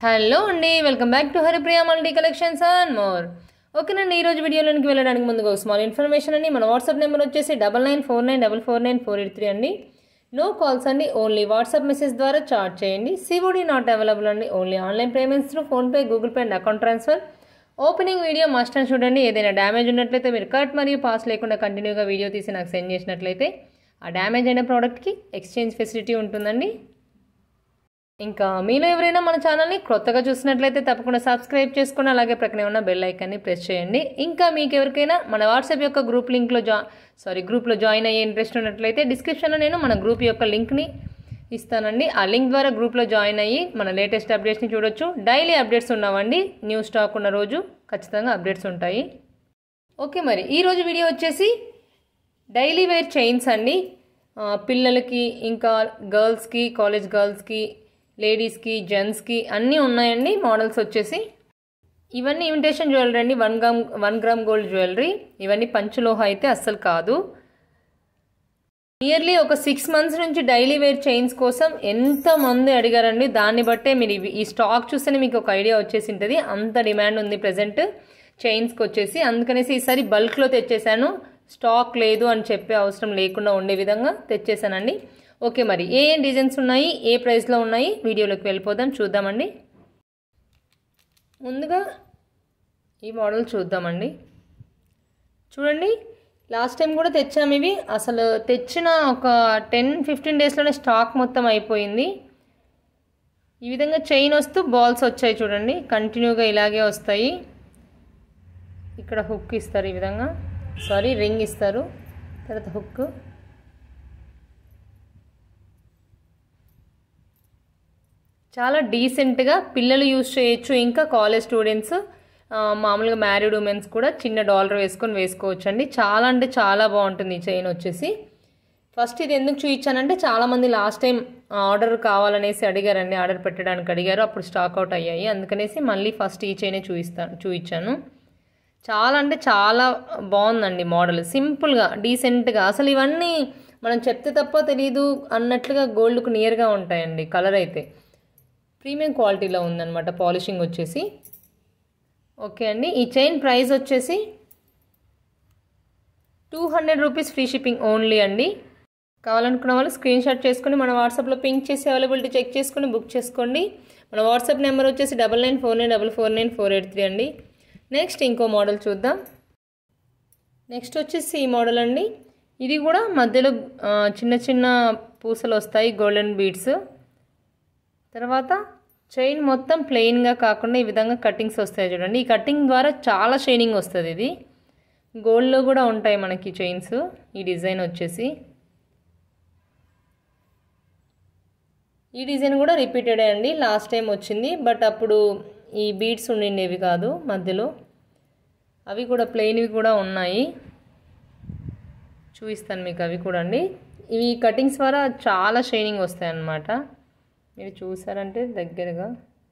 hello అండి welcome back to Haripriya multi collections and more ఓకేనండి ఈ రోజు వీడియోలోనికి వెళ్ళడానికి ముందుగా ఒక స్మాల్ ఇన్ఫర్మేషన్ అండి మన వాట్సాప్ నెంబర్ వచ్చేసి double nine four nine double four nine four eight three అండి నో కాల్స్ అండి ఓన్లీ వాట్సాప్ మెసేజ్ ద్వారా చార్జ్ చేయండి సిఓడి నాట్ అవైలబుల్ అండి only online payments through PhonePe Google Pay and account transfer opening video must అని చూడండి ఏదైనా damage ఉన్నట్లయితే మీరు కట్ మరియు పాస్ లేకుండా కంటిన్యూగా వీడియో తీసి నాకు సెండ్ చేసినట్లయితే ఆ డ్యామేజ్ అయిన ప్రోడక్ట్కి ఎక్స్చేంజ్ ఫెసిలిటీ ఉంటుందండి ఇంకా మీలో ఎవరైనా మన ఛానల్ని కొత్తగా చూసినట్లయితే తప్పకుండా సబ్స్క్రైబ్ చేసుకుని అలాగే ప్రక్కనే ఉన్న బెల్ ఐకాన్ని ప్రెస్ చేయండి ఇంకా మీకు ఎవరికైనా మన వాట్సాప్ యొక్క గ్రూప్ లింక్లో జా సారీ గ్రూప్లో జాయిన్ అయ్యే ఇంట్రెస్ట్ ఉన్నట్లయితే డిస్క్రిప్షన్లో నేను మన గ్రూప్ యొక్క లింక్ని ఇస్తానండి ఆ లింక్ ద్వారా గ్రూప్లో జాయిన్ అయ్యి మన లేటెస్ట్ అప్డేట్స్ని చూడొచ్చు డైలీ అప్డేట్స్ ఉన్నామండి న్యూ స్టాక్ ఉన్న రోజు ఖచ్చితంగా అప్డేట్స్ ఉంటాయి ఓకే మరి ఈరోజు వీడియో వచ్చేసి డైలీ వేర్ చైన్స్ అండి ఆ, పిల్లలకి ఇంకా గర్ల్స్కి కాలేజ్ గర్ల్స్కి లేడీస్కి జెంట్స్కి అన్నీ ఉన్నాయండి మోడల్స్ వచ్చేసి ఇవన్నీ ఇమిటేషన్ జ్యువెలరీ అండి one gram one gram gold jewellery ఇవన్నీ పంచలోహ అయితే అస్సలు కాదు నియర్లీ ఒక సిక్స్ మంత్స్ నుంచి డైలీ వేర్ చైన్స్ కోసం ఎంతమంది అడిగారండి దాన్ని బట్టే మీరు ఇవి- ఈ స్టాక్ చూస్తేనే మీకు ఒక ఐడియా వచ్చేసి ఉంటుంది అంత డిమాండ్ ఉంది ప్రజెంట్ చైన్స్కి వచ్చేసి అందుకనేసి ఈసారి బల్క్లో తెచ్చేసాను స్టాక్ లేదు అని చెప్పే అవసరం లేకుండా ఉండే విధంగా తెచ్చేసానండి ఓకే మరి ఏ ఏ డిజైన్స్ ఉన్నాయి ఏ ప్రైస్లో ఉన్నాయి వీడియోలోకి వెళ్ళిపోదాం చూద్దామండి ముందుగా ఈ మోడల్ చూద్దామండి చూడండి లాస్ట్ టైం కూడా తెచ్చాము ఇవి అసలు తెచ్చిన ఒక టెన్ ఫిఫ్టీన్ డేస్లోనే స్టాక్ మొత్తం అయిపోయింది ఈ విధంగా చైన్ వస్తూ బాల్స్ వచ్చాయి చూడండి కంటిన్యూగా ఇలాగే వస్తాయి ఇక్కడ హుక్ ఇస్తారు ఈ విధంగా సారీ రింగ్ ఇస్తారు తర్వాత హుక్ చాలా డీసెంట్గా పిల్లలు యూజ్ చేయొచ్చు ఇంకా కాలేజ్ స్టూడెంట్స్ ఆ, మామూలుగా మ్యారీడ్ ఉమెన్స్ కూడా చిన్న డాలర్ వేసుకొని వేసుకోవచ్చు అండి చాలా అంటే చాలా బాగుంటుంది ఈ చైన్ వచ్చేసి ఫస్ట్ ఇది ఎందుకు చూపించానంటే చాలామంది లాస్ట్ టైం ఆర్డర్ కావాలనేసి అడిగారండి ఆర్డర్ పెట్టడానికి అడిగారు అప్పుడు స్టాక్ అవుట్ అయ్యాయి అందుకనేసి మళ్ళీ ఫస్ట్ ఈ చైనే చూపిస్తాను చూపించాను చాలా అంటే చాలా బాగుందండి మోడల్ సింపుల్గా డీసెంట్గా అసలు ఇవన్నీ మనం చెప్తే తప్ప తెలియదు అన్నట్లుగా గోల్డ్కు నియర్గా ఉంటాయండి కలర్ అయితే ప్రీమియం క్వాలిటీలో ఉందన్నమాట పాలిషింగ్ వచ్చేసి ఓకే అండి ఈ చైన్ ప్రైస్ వచ్చేసి two hundred rupees free shipping only అండి కావాలనుకున్న వాళ్ళు స్క్రీన్ షాట్ చేసుకొని మన వాట్సాప్లో పింక్ చేసి అవైలబిలిటీ చెక్ చేసుకొని బుక్ చేసుకోండి మన వాట్సాప్ నెంబర్ వచ్చేసి double nine four nine double four nine four eight three అండి నెక్స్ట్ ఇంకో మోడల్ చూద్దాం నెక్స్ట్ వచ్చేసి ఈ మోడల్ అండి ఇది కూడా మధ్యలో ఆ, చిన్న చిన్న పూసలు వస్తాయి గోల్డెన్ బీడ్స్ తర్వాత చైన్ మొత్తం ప్లెయిన్గా కాకుండా ఈ విధంగా కటింగ్స్ వస్తాయి చూడండి ఈ కటింగ్ ద్వారా చాలా షైనింగ్ వస్తుంది ఇది గోల్డ్లో కూడా ఉంటాయి మనకి చైన్స్ ఈ డిజైన్ వచ్చేసి ఈ డిజైన్ కూడా రిపీటెడ్ అండి లాస్ట్ టైం వచ్చింది బట్ అప్పుడు ఈ బీడ్స్ ఉండిండేవి కాదు మధ్యలో అవి కూడా ప్లెయిన్వి కూడా ఉన్నాయి చూపిస్తాను మీకు అవి కూడా అండి ఇవి కటింగ్స్ ద్వారా చాలా షైనింగ్ వస్తాయి అన్నమాట మీరు చూసారంటే దగ్గరగా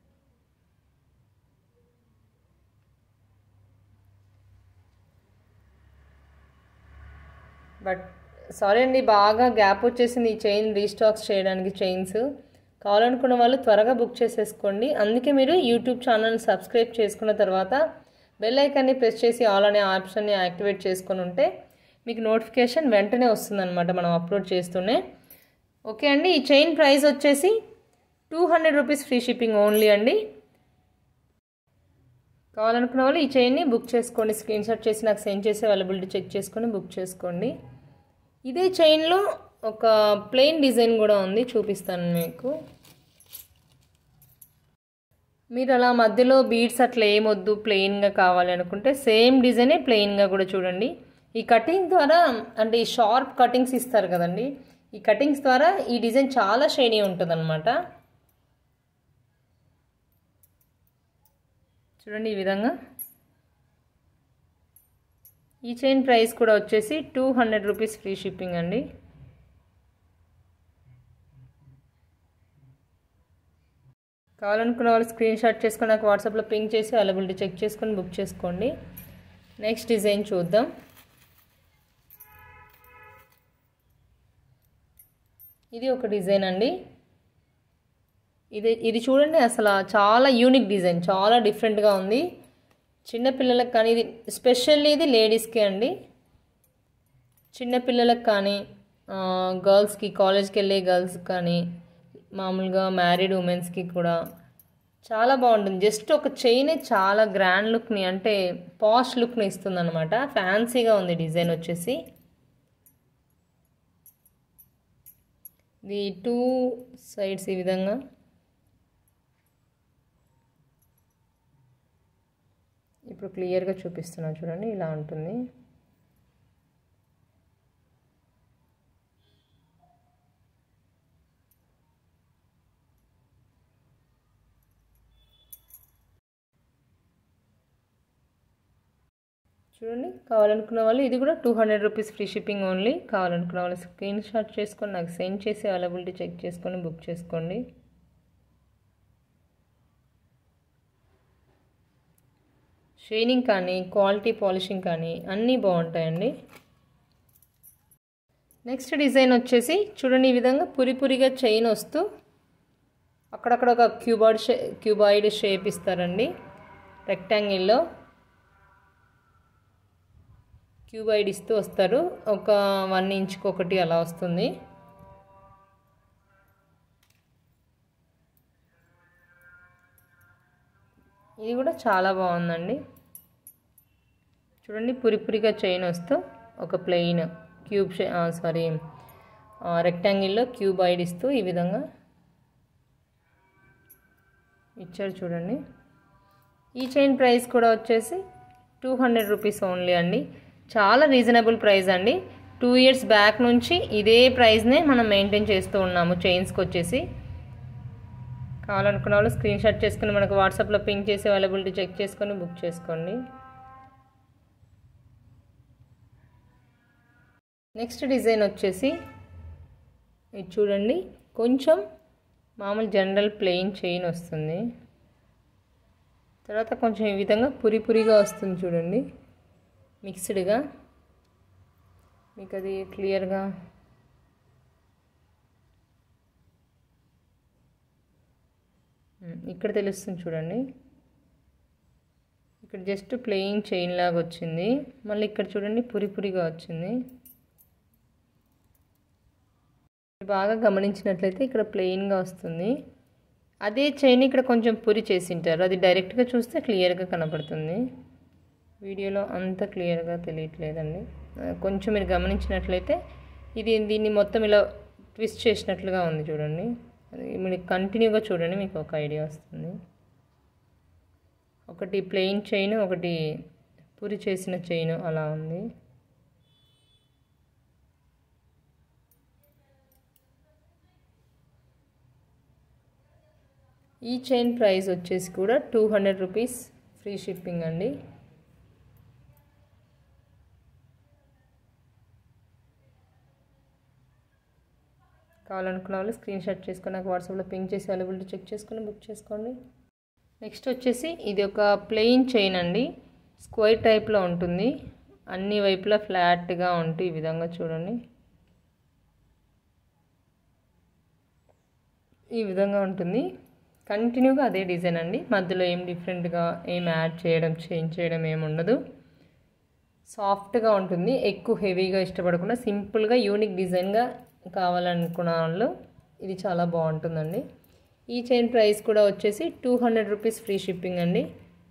బట్ సారీ అండి బాగా గ్యాప్ వచ్చేసింది ఈ చైన్ రీస్టాక్స్ చేయడానికి చైన్స్ కావాలనుకున్న వాళ్ళు త్వరగా బుక్ చేసేసుకోండి అందుకే మీరు యూట్యూబ్ ఛానల్ని సబ్స్క్రైబ్ చేసుకున్న తర్వాత బెల్ ఐకాన్ని ప్రెస్ చేసి ఆల్ అనే ఆప్షన్ని యాక్టివేట్ చేసుకొని ఉంటే మీకు నోటిఫికేషన్ వెంటనే వస్తుందన్నమాట మనం అప్లోడ్ చేస్తూనే ఓకే అండి ఈ చైన్ ప్రైస్ వచ్చేసి two hundred rupees free shipping only అండి కావాలనుకున్న వాళ్ళు ఈ చైన్ని బుక్ చేసుకోండి స్క్రీన్ షాట్ చేసి నాకు సెండ్ చేసి అవైలబిలిటీ చెక్ చేసుకొని బుక్ చేసుకోండి ఇదే చైన్లో ఒక ప్లెయిన్ డిజైన్ కూడా ఉంది చూపిస్తాను మీకు మీరు అలా మధ్యలో బీడ్స్ అట్లా ఏమొద్దు ప్లెయిన్గా కావాలి అనుకుంటే సేమ్ డిజైనే ప్లెయిన్గా కూడా చూడండి ఈ కటింగ్ ద్వారా అంటే ఈ షార్ప్ కటింగ్స్ ఇస్తారు కదండి ఈ కటింగ్స్ ద్వారా ఈ డిజైన్ చాలా షైనీ ఉంటుంది చూడండి ఈ విధంగా ఈ చైన్ ప్రైస్ కూడా వచ్చేసి two hundred rupees free shipping అండి కావాలనుకున్న వాళ్ళు స్క్రీన్ షాట్ చేసుకొని నాకు వాట్సాప్లో పింక్ చేసి అవైలబిలిటీ చెక్ చేసుకొని బుక్ చేసుకోండి నెక్స్ట్ డిజైన్ చూద్దాం ఇది ఒక డిజైన్ అండి ఇది ఇది చూడండి అసలు చాలా యూనిక్ డిజైన్ చాలా డిఫరెంట్గా ఉంది చిన్నపిల్లలకు కానీ ఇది స్పెషల్లీ ఇది లేడీస్కే అండి చిన్నపిల్లలకు కానీ గర్ల్స్కి కాలేజ్కి వెళ్ళే గర్ల్స్కి కానీ మామూలుగా మ్యారీడ్ ఉమెన్స్కి కూడా చాలా బాగుంటుంది జస్ట్ ఒక చైన్ చాలా గ్రాండ్ లుక్ని అంటే పాష్ లుక్ని ఇస్తుంది అనమాట ఫ్యాన్సీగా ఉంది డిజైన్ వచ్చేసి ఇది టూ సైడ్స్ ఈ విధంగా ఇప్పుడు క్లియర్గా చూపిస్తున్నాను చూడండి ఇలా ఉంటుంది చూడండి కావాలనుకున్న వాళ్ళు ఇది కూడా two hundred rupees free shipping only కావాలనుకున్న వాళ్ళు స్క్రీన్ షాట్ చేసుకొని నాకు సెండ్ చేసి అవైలబిలిటీ చెక్ చేసుకొని బుక్ చేసుకోండి షైనింగ్ కానీ క్వాలిటీ పాలిషింగ్ కానీ అన్నీ బాగుంటాయండి నెక్స్ట్ డిజైన్ వచ్చేసి చూడండి ఈ విధంగా పురి పురిగా చైన్ వస్తూ అక్కడక్కడ ఒక క్యూబాయిడ్ షే క్యూబాయిడ్ షేప్ ఇస్తారండి రెక్టాంగిల్లో క్యూబాయిడ్ ఇస్తూ వస్తారు ఒక వన్ ఇంచ్కి ఒకటి అలా వస్తుంది ఇది కూడా చాలా బాగుందండి చూడండి పురి పురిగా చైన్ వస్తూ ఒక ప్లెయిన్ క్యూబ్ షే సారీ రెక్టాంగిల్లో క్యూబాయిడ్ ఇస్తూ ఈ విధంగా ఇచ్చారు చూడండి ఈ చైన్ ప్రైస్ కూడా వచ్చేసి టూ హండ్రెడ్ రూపీస్ ఓన్లీ అండి చాలా రీజనబుల్ ప్రైస్ అండి టూ ఇయర్స్ బ్యాక్ నుంచి ఇదే ప్రైస్నే మనం మెయింటైన్ చేస్తూ ఉన్నాము చైన్స్కి వచ్చేసి కావాలనుకున్న వాళ్ళు స్క్రీన్ షాట్ చేసుకుని మనకు వాట్సాప్లో పింక్ చేసి అవైలబిలిటీ చెక్ చేసుకొని బుక్ చేసుకోండి నెక్స్ట్ డిజైన్ వచ్చేసి ఇది చూడండి కొంచెం మామూలు జనరల్ ప్లెయిన్ చైన్ వస్తుంది తర్వాత కొంచెం ఈ విధంగా పురి పురిగా వస్తుంది చూడండి మిక్స్డ్గా మీకు అది క్లియర్గా ఇక్కడ తెలుస్తుంది చూడండి ఇక్కడ జస్ట్ ప్లెయిన్ చైన్ లాగా వచ్చింది మళ్ళీ ఇక్కడ చూడండి పురి పురిగా వచ్చింది బాగా గమనించినట్లయితే ఇక్కడ ప్లెయిన్గా వస్తుంది అదే చైన్ ఇక్కడ కొంచెం పురి చేసింటారు అది డైరెక్ట్గా చూస్తే క్లియర్గా కనపడుతుంది వీడియోలో అంత క్లియర్గా తెలియట్లేదండి కొంచెం మీరు గమనించినట్లయితే ఇది దీన్ని మొత్తం ఇలా ట్విస్ట్ చేసినట్లుగా ఉంది చూడండి అది మీరు కంటిన్యూగా చూడండి మీకు ఒక ఐడియా వస్తుంది ఒకటి ప్లెయిన్ చైన్ ఒకటి పురి చేసిన చైన్ అలా ఉంది ఈ చైన్ ప్రైస్ వచ్చేసి కూడా two hundred rupees free shipping అండి కావాలనుకున్న వాళ్ళు స్క్రీన్ షాట్ చేసుకొని నాకు వాట్సాప్లో పింక్ చేసి అవైలబిలిటీ చెక్ చేసుకొని బుక్ చేసుకోండి నెక్స్ట్ వచ్చేసి ఇది ఒక ప్లెయిన్ చైన్ అండి స్క్వైర్ టైప్లో ఉంటుంది అన్ని వైపులా ఫ్లాట్గా ఉంటూ ఈ విధంగా చూడండి ఈ విధంగా ఉంటుంది కంటిన్యూగా అదే డిజైన్ అండి మధ్యలో ఏం డిఫరెంట్గా ఏం యాడ్ చేయడం చేంజ్ చేయడం ఏమి ఉండదు సాఫ్ట్గా ఉంటుంది ఎక్కువ హెవీగా ఇష్టపడకుండా సింపుల్గా యూనిక్ డిజైన్గా కావాలనుకున్న వాళ్ళు ఇది చాలా బాగుంటుందండి ఈ చైన్ ప్రైస్ కూడా వచ్చేసి two hundred rupees free shipping అండి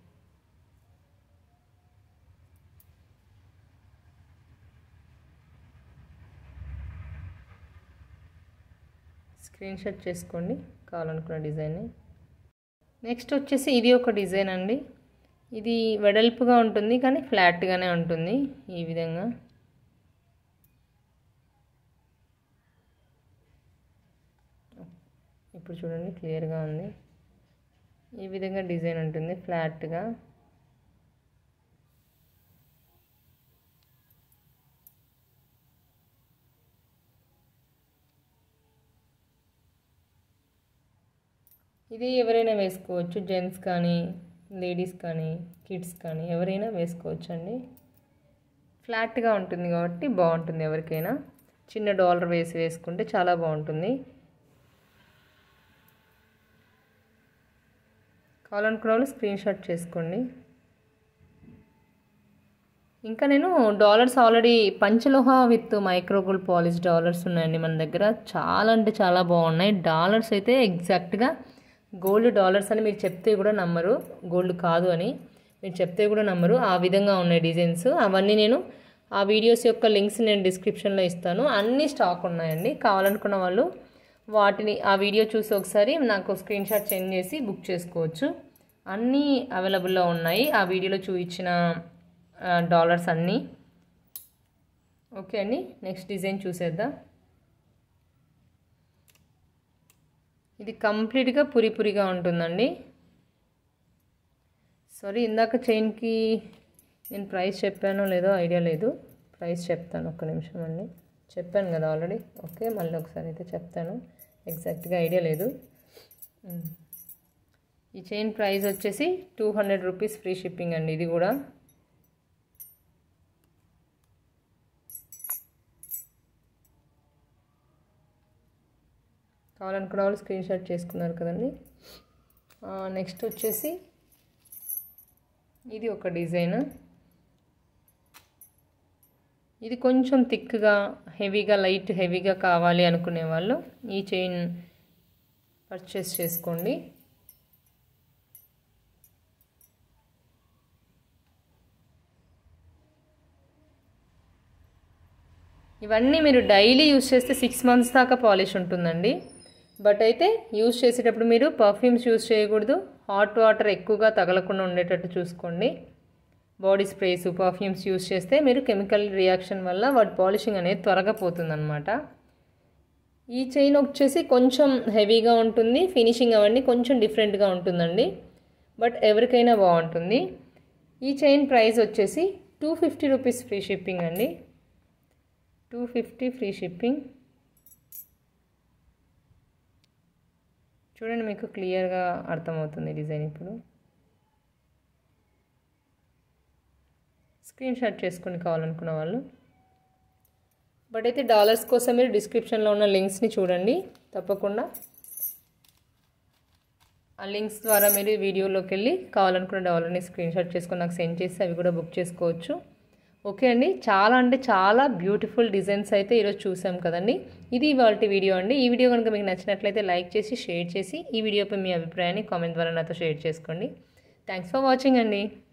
స్క్రీన్ షాట్ చేసుకోండి కావాలనుకున్న డిజైన్ని నెక్స్ట్ వచ్చేసి ఇది ఒక డిజైన్ అండి ఇది వెడల్పుగా ఉంటుంది కానీ ఫ్లాట్గానే ఉంటుంది ఈ విధంగా ఇప్పుడు చూడండి క్లియర్గా ఉంది ఈ విధంగా డిజైన్ ఉంటుంది ఫ్లాట్గా ఇది ఎవరైనా వేసుకోవచ్చు జెంట్స్ కానీ లేడీస్ కానీ కిడ్స్ కానీ ఎవరైనా వేసుకోవచ్చు అండి ఫ్లాట్గా ఉంటుంది కాబట్టి బాగుంటుంది ఎవరికైనా చిన్న డాలర్ వేసి వేసుకుంటే చాలా బాగుంటుంది కావాలనుకున్న వాళ్ళు స్క్రీన్ షాట్ చేసుకోండి ఇంకా నేను డాలర్స్ ఆల్రెడీ పంచలోహ విత్ మైక్రోగోల్డ్ పాలిష్ డాలర్స్ ఉన్నాయండి మన దగ్గర చాలా అంటే చాలా బాగున్నాయి డాలర్స్ అయితే ఎగ్జాక్ట్గా గోల్డ్ డాలర్స్ అని మీరు చెప్తే కూడా నమ్మరు గోల్డ్ కాదు అని మీరు చెప్తే కూడా నమ్మరు ఆ విధంగా ఉన్నాయి డిజైన్స్ అవన్నీ నేను ఆ వీడియోస్ యొక్క లింక్స్ నేను డిస్క్రిప్షన్లో ఇస్తాను అన్ని స్టాక్ ఉన్నాయండి కావాలనుకున్న వాళ్ళు వాటిని ఆ వీడియో చూసి ఒకసారి నాకు స్క్రీన్ షాట్ సెండ్ చేసి బుక్ చేసుకోవచ్చు అన్నీ అవైలబుల్లో ఉన్నాయి ఆ వీడియోలో చూపించిన డాలర్స్ అన్నీ ఓకే అండి నెక్స్ట్ డిజైన్ చూసేద్దాం ఇది కంప్లీట్గా పురి పురిగా ఉంటుందండి సారీ ఇందాక చైన్కి నేను ప్రైస్ చెప్పానో లేదో ఐడియా లేదు ప్రైస్ చెప్తాను ఒక్క నిమిషం అండి చెప్పాను కదా ఆల్రెడీ ఓకే మళ్ళీ ఒకసారి అయితే చెప్తాను ఎగ్జాక్ట్గా ఐడియా లేదు ఈ చైన్ ప్రైస్ వచ్చేసి two hundred rupees free shipping అండి ఇది కూడా కావాలనుకున్న వాళ్ళు స్క్రీన్ షాట్ చేసుకున్నారు కదండి నెక్స్ట్ వచ్చేసి ఇది ఒక డిజైన్ ఇది కొంచెం థిక్గా హెవీగా లైట్ హెవీగా కావాలి అనుకునే వాళ్ళు ఈ చైన్ పర్చేస్ చేసుకోండి ఇవన్నీ మీరు డైలీ యూస్ చేస్తే సిక్స్ మంత్స్ దాకా పాలిష్ ఉంటుందండి బట్ అయితే యూస్ చేసేటప్పుడు మీరు పర్ఫ్యూమ్స్ యూస్ చేయకూడదు హాట్ వాటర్ ఎక్కువగా తగలకుండా ఉండేటట్టు చూసుకోండి బాడీ స్ప్రేస్ పర్ఫ్యూమ్స్ యూస్ చేస్తే మీరు కెమికల్ రియాక్షన్ వల్ల వాటి పాలిషింగ్ అనేది త్వరగా పోతుందన్నమాట ఈ చైన్ వచ్చేసి కొంచెం హెవీగా ఉంటుంది ఫినిషింగ్ అవన్నీ కొంచెం డిఫరెంట్గా ఉంటుందండి బట్ ఎవరికైనా బాగుంటుంది ఈ చైన్ ప్రైస్ వచ్చేసి two fifty rupees free shipping అండి టూ ఫిఫ్టీ ఫ్రీ షిప్పింగ్ చూడండి మీకు క్లియర్గా అర్థమవుతుంది డిజైన్ ఇప్పుడు స్క్రీన్ షాట్ చేసుకుని కావాలనుకున్న వాళ్ళు బట్ అయితే డాలర్స్ కోసం మీరు డిస్క్రిప్షన్లో ఉన్న లింక్స్ని చూడండి తప్పకుండా ఆ లింక్స్ ద్వారా మీరు వీడియోలోకి వెళ్ళి కావాలనుకున్న డాలర్ని స్క్రీన్ షాట్ చేసుకొని నాకు సెండ్ చేసి అవి కూడా బుక్ చేసుకోవచ్చు ఓకే అండి చాలా అంటే చాలా బ్యూటిఫుల్ డిజైన్స్ అయితే ఈరోజు చూసాం కదండి ఇది ఇవాళ వీడియో అండి ఈ వీడియో కనుక మీకు నచ్చినట్లయితే లైక్ చేసి షేర్ చేసి ఈ వీడియోపై మీ అభిప్రాయాన్ని కామెంట్ ద్వారా నాతో షేర్ చేసుకోండి థ్యాంక్స్ ఫర్ వాచింగ్ అండి